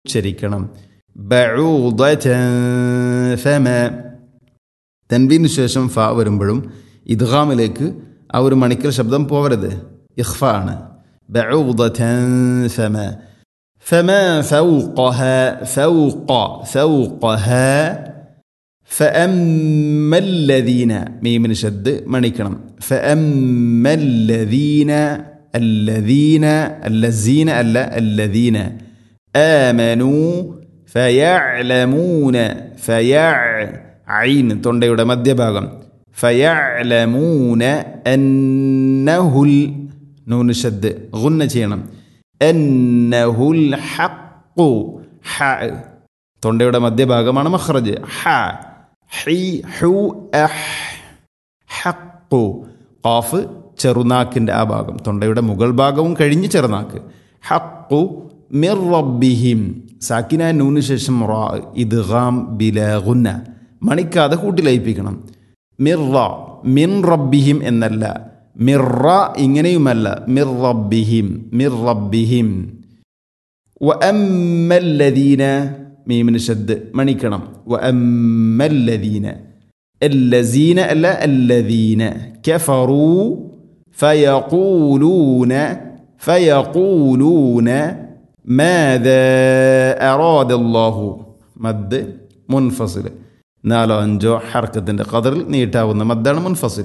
ഉച്ചരിക്കണം ബഊദതൻ ഫമ തൻവീന് ശേഷം ഫ വരുമ്പോഴും ഇദ്ഗാമിലേക്ക് ആ ഒരു മണിക്കൽ ശബ്ദം പോവരുത് ഇഖ്ഫ ആണ് ബഊദതൻ ഫമ فما فوقها فوق فوقها فأما الذين ميم شد مണിക്കണം فأما الذين الذين الذين ألا الذين آمنوا فيعلمون فيع عين തൊണ്ടയുടെ മധ്യഭാഗം فيعلمون أنه നൂൻ ഷദ് ഗുന്ന ചെയ്യണം എന്നഹുൽ ഹഖു ഹ തൊണ്ടയുടെ മധ്യഭാഗമാണ് മഖ്റജ് ഹ ഹി ഹു അഹ് ഹഖു ഖാഫ് ചെറുനാക്കിൻ്റെ ആ ഭാഗം തൊണ്ടയുടെ മുകൾ ഭാഗവും കഴിഞ്ഞ് ചെറുനാക്ക് ഹഖു മിർ റബ്ബിഹിം സാക്കിന നൂന് ശേഷം റാ ഇദ്ഗാം ബിലഗുന്ന മണിക്കാതെ കൂട്ടിലയിപ്പിക്കണം മിർറ മിൻ റബ്ബിഹിം എന്നല്ല മിറ ഇങ്ങനെയുമല്ല മിർ റബ്ബിഹിം മിർ റബ്ബിഹിം وأما الذين ميم شد മണിക്കണം وأما الذين الذين ألا الذين كفروا فيقولون فيقولون ماذا أراد الله മദ് മുൻഫസിൽ നാലോ അഞ്ചോ ഹർക്കത്തിൻ്റെ കതറിൽ നീട്ടാവുന്ന മദ്ദാണ് മുൻഫസിൽ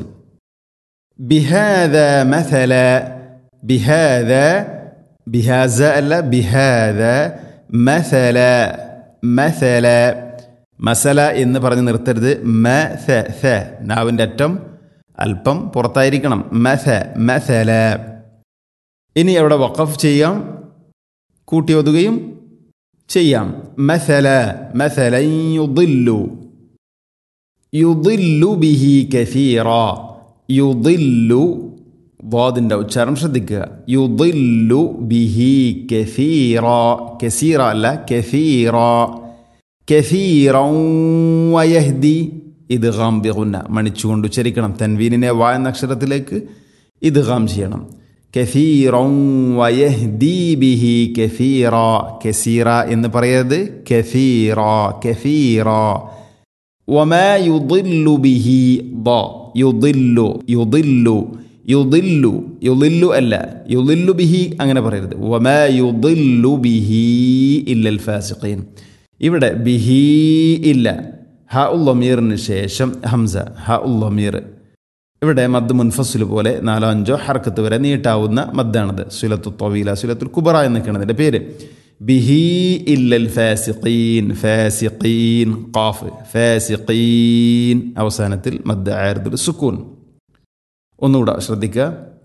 بهذا مثلا بهذا بهذا ألا بهذا مثلا مثلا മസല എന്ന് പറഞ്ഞ് നിർത്തരുത് മ ഥ ഥ നാവിൻ്റെ അറ്റം അല്പം പുറത്തായിരിക്കണം മഥ മഥല ഇനി അവിടെ വഖഫ് ചെയ്യാം കൂട്ടി ഒതുകയും ചെയ്യാം മഥല മഥല യുദില്ലു യുദില്ലു ബിഹി കസീറ യുദില്ലു വാദിൻ്റെ ഉച്ചാരണം ശ്രദ്ധിക്കുക യുദില്ലു ബിഹി കസീറ കസീറ അല്ല കസീറ കസീറ വയഹ്ദി ഇത് ഗാം ബിഗുന്ന മണിച്ചുകൊണ്ട് ഉച്ചരിക്കണം തൻവീനിനെ വാ എന്ന അക്ഷരത്തിലേക്ക് ഇത് ഗാം ചെയ്യണം കസീറ വയഹ്ദി ബിഹി കസീറ കസീറ എന്ന് പറയരുത് കസീറ കസീറ وما يضل به ض يضل يضل يضل يضل അല്ല يضل به അങ്ങനെ പറയരുത് وما يضل به إلا الفاسقين ഇവിടെ ബിഹി ഇല്ല ഹ ഉള്ളമീറിന് ശേഷം ഹംസ ഹ ഉള്ളമീർ ഇവിടെ മദ് മുൻഫസിൽ പോലെ നാലോ അഞ്ചോ ഹർക്കത്ത് വരെ നീട്ടാവുന്ന മദ്ദാണത് സുലത്തു തൊവീല സുലത്തുൽ കുബറ എന്നൊക്കെയാണ് അതിൻ്റെ പേര് ബിഹി ഇല്ലൽ ഫാസിഖീൻ ഫാസിഖീൻ ഖാഫ് ഫാസിഖീൻ അവസാനത്തിൽ മദ് ആയർദുൽ സുക്കൂൻ ഒന്നുകൂടെ ശ്രദ്ധിക്കുക